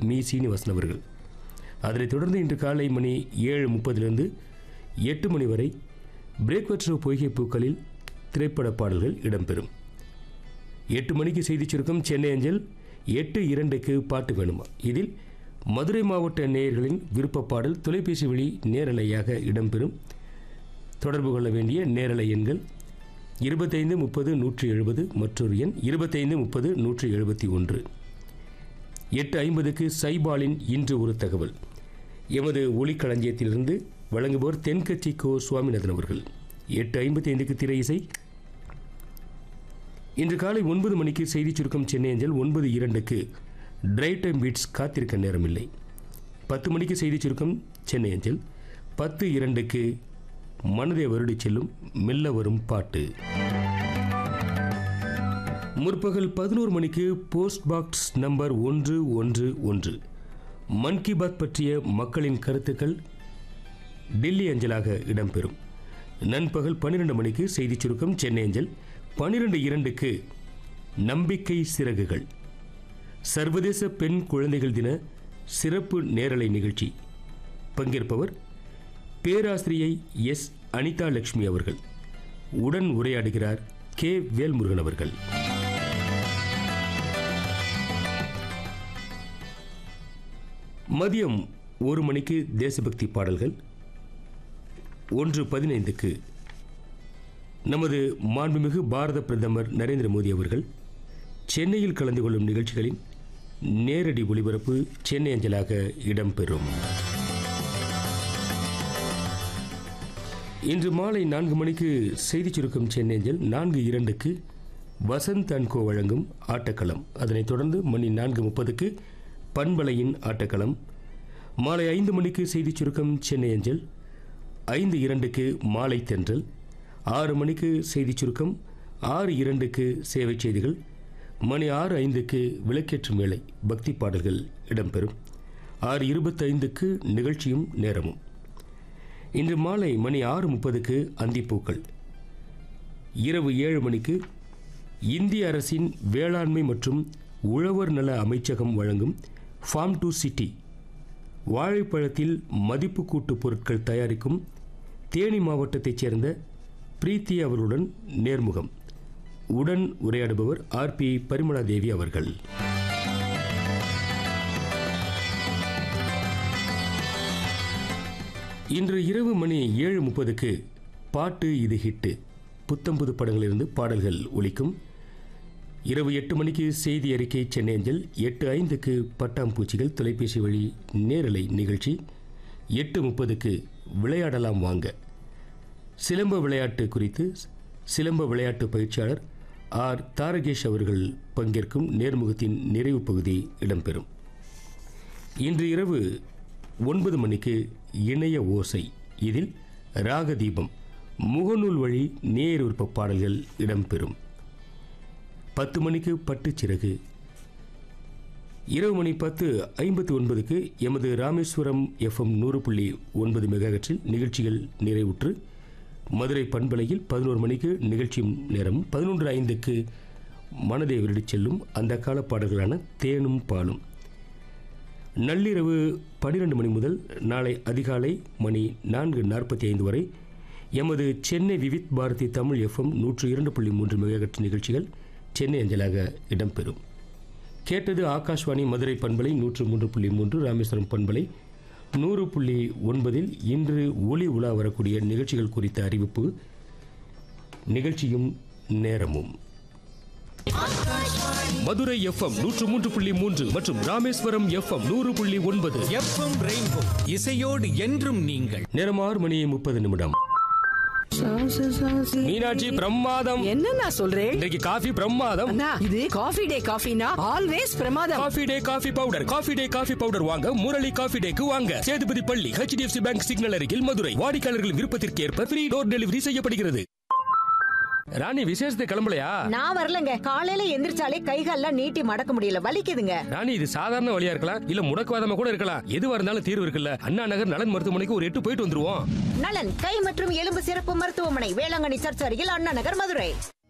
me Srinivasan அவர்கள் அதனைத் தொடர்ந்து இன்று காலை மணி ஏழு முப்பதிலிருந்து எட்டு மணி வரை பிரேக்வற்ற பொய்கை பூக்களில் திரைப்பட பாடல்கள் இடம்பெறும் எட்டு மணிக்கு செய்திச் சுருக்கம் சென்னை அஞ்சல் எட்டு இரண்டுக்கு பாட்டு வேணுமா இதில் மதுரை மாவட்ட நேயர்களின் விருப்ப பாடல் தொலைபேசி வழி நேரலையாக இடம்பெறும் தொடர்பு கொள்ள வேண்டிய நேரலை எண்கள் இருபத்தைந்து முப்பது நூற்றி எழுபது மற்றொரு எண் இருபத்தைந்து முப்பது நூற்றி எழுபத்தி ஒன்று எட்டு ஐம்பதுக்கு சைபாலின் இன்று ஒரு தகவல் எமது ஒளிக்களஞ்சியத்திலிருந்து வழங்குபவர் தென்கட்சி கோ சுவாமிநாதன் அவர்கள் எட்டு ஐம்பத்தி ஐந்துக்கு திரை இசை இன்று காலை ஒன்பது மணிக்கு செய்திச் சுருக்கம் சென்னை அஞ்சல் ஒன்பது இரண்டுக்கு டிரைவ் டைம் பீட்ஸ் காத்திருக்க நேரமில்லை பத்து மணிக்கு செய்திச் சுருக்கம் சென்னை அஞ்சல் பத்து இரண்டுக்கு மனதை வருடிச் செல்லும் மெல்ல வரும் பாட்டு முற்பகல் பதினோரு மணிக்கு போஸ்ட் பாக்ஸ் நம்பர் ஒன்று ஒன்று ஒன்று மன் கி பாத் பற்றிய மக்களின் கருத்துக்கள் டெல்லி அஞ்சலாக இடம்பெறும் நண்பகல் பன்னிரண்டு மணிக்கு செய்திச் சுருக்கம் சென்னை அஞ்சல் பன்னிரண்டு இரண்டுக்கு நம்பிக்கை சிறகுகள் சர்வதேச பெண் குழந்தைகள் தின சிறப்பு நேரலை நிகழ்ச்சி பங்கேற்பவர் பேராசிரியை எஸ் அனிதா லட்சுமி அவர்கள் உடன் உரையாடுகிறார் கே வேல்முருகன் அவர்கள் மதியம் ஒரு மணிக்கு தேசபக்தி பாடல்கள் ஒன்று பதினைந்துக்கு நமது மாண்புமிகு பாரத பிரதமர் நரேந்திர மோடி அவர்கள் சென்னையில் கலந்து கொள்ளும் நிகழ்ச்சிகளின் நேரடி ஒளிபரப்பு சென்னை அஞ்சலாக இடம்பெறும் இன்று மாலை நான்கு மணிக்கு செய்திச் சுருக்கம் சென்னை அஞ்சல் நான்கு இரண்டுக்கு வசந்த் அன்கோ வழங்கும் ஆட்டக்களம் அதனைத் தொடர்ந்து மணி நான்கு முப்பதுக்கு பண்பலையின் ஆட்டக்களம் மாலை ஐந்து மணிக்கு செய்திச் சுருக்கம் சென்னை அஞ்சல் ஐந்து இரண்டுக்கு மாலை தென்றல் ஆறு மணிக்கு செய்திச் சுருக்கம் ஆறு இரண்டுக்கு சேவை செய்திகள் மணி ஆறு ஐந்துக்கு விளக்கேற்றும் வேளை பக்தி பாடல்கள் இடம்பெறும் ஆறு இருபத்தைந்துக்கு நிகழ்ச்சியும் நேரமும் இன்று மாலை மணி ஆறு முப்பதுக்கு அந்திப்பூக்கள் இரவு ஏழு மணிக்கு இந்திய அரசின் வேளாண்மை மற்றும் உழவர் நல அமைச்சகம் வழங்கும் ஃபார்ம் டு சிட்டி வாழைப்பழத்தில் மதிப்பு கூட்டு பொருட்கள் தயாரிக்கும் தேனி மாவட்டத்தைச் சேர்ந்த பிரீத்தி அவர்களுடன் நேர்முகம் உடன் உரையாடுபவர் ஆர் பி பரிமளா தேவி அவர்கள் இன்று இரவு மணி ஏழு முப்பதுக்கு பாட்டு இது ஹிட்டு புத்தம்புது படங்களிலிருந்து பாடல்கள் ஒலிக்கும் இரவு எட்டு மணிக்கு செய்தி அறிக்கை சென்னை அஞ்சல் எட்டு ஐந்துக்கு பட்டாம்பூச்சிகள் தொலைபேசி வழி நேரலை நிகழ்ச்சி எட்டு முப்பதுக்கு விளையாடலாம் வாங்க சிலம்ப விளையாட்டு குறித்து சிலம்ப விளையாட்டு பயிற்சியாளர் ஆர் தாரகேஷ் அவர்கள் பங்கேற்கும் நேர்முகத்தின் நிறைவு பகுதி இடம்பெறும் இன்று இரவு ஒன்பது மணிக்கு இணைய ஓசை இதில் ராகதீபம் முகநூல் வழி நேர் விருப்ப பாடல்கள் இடம்பெறும் பத்து மணிக்கு பட்டுச்சிறகு இரவு மணி பத்து ஐம்பத்தி ஒன்பதுக்கு எமது ராமேஸ்வரம் எஃப்எம் நூறு புள்ளி ஒன்பது மெகாஹெற்றில் நிகழ்ச்சிகள் நிறைவுற்று மதுரை பண்பலையில் பதினோரு மணிக்கு நிகழ்ச்சியும் நேரம் பதினொன்று ஐந்துக்கு மனதை விருடிச் செல்லும் அந்த கால பாடல்களான தேனும் பாலும் நள்ளிரவு பன்னிரண்டு மணி முதல் நாளை அதிகாலை மணி நான்கு நாற்பத்தி ஐந்து வரை எமது சென்னை விவித் பாரதி தமிழ் எஃப்எம் நூற்று இரண்டு புள்ளி மூன்று மெகாஹெட் நிகழ்ச்சிகள் சென்னை அஞ்சலாக இடம்பெறும் கேட்டது ஆகாஷ்வாணி மதுரை பண்பலை நூற்று மூன்று புள்ளி மூன்று ராமேஸ்வரம் பண்பலை நூறு புள்ளி ஒன்பதில் இன்று ஒளி உலா வரக்கூடிய நிகழ்ச்சிகள் குறித்த அறிவிப்பு நிகழ்ச்சியும் நேரமும் மதுரை எஃப்எம் நூற்று மூன்று புள்ளி மூன்று மற்றும் ராமேஸ்வரம் எஃப்எம் நூறு புள்ளி ஒன்பது எஃப்எம் ரெயின்போ இசையோடு என்றும் நீங்கள் நேரம் ஆறு மணி முப்பது நிமிடம் மீனாட்சி பிரமாதம் என்ன நான் சொல்றேன் இன்றைக்கு காஃபி பிரமாதம் அண்ணா இது காஃபி டே காஃபினா ஆல்வேஸ் பிரமாதம் coffee day coffee powder coffee day coffee powder வாங்க முரளி காஃபி டேக்கு வாங்க சேதுபதி பள்ளி ஹெச்டிஎஃப்சி பேங்க் சிக்னல் அருகில் மதுரை வாடிக்கையாளர்களின் விருப்பத்திற்கு ஏற்ப ஃப்ரீ டோர் டெலிவரி செய்யப்படுகிறது ராணி விசேஷத்தை கிளம்பலையா நான் வரலங்க காலையில எந்திரிச்சாலே கைகால்லாம் நீட்டி மடக்க முடியல வலிக்குதுங்க ராணி இது சாதாரண வழியா இருக்கலாம் இல்ல முடக்குவாதமா கூட இருக்கலாம் எதுவா இருந்தாலும் தீர்வு இருக்குல்ல அண்ணா நகர் நலன் மருத்துவமனைக்கு ஒரு எட்டு போயிட்டு வந்துருவோம் நலன் கை மற்றும் எலும்பு சிறப்பு மருத்துவமனை வேளாங்கண்ணி சர்ச் அருகில் அண்ணா நகர் மதுரை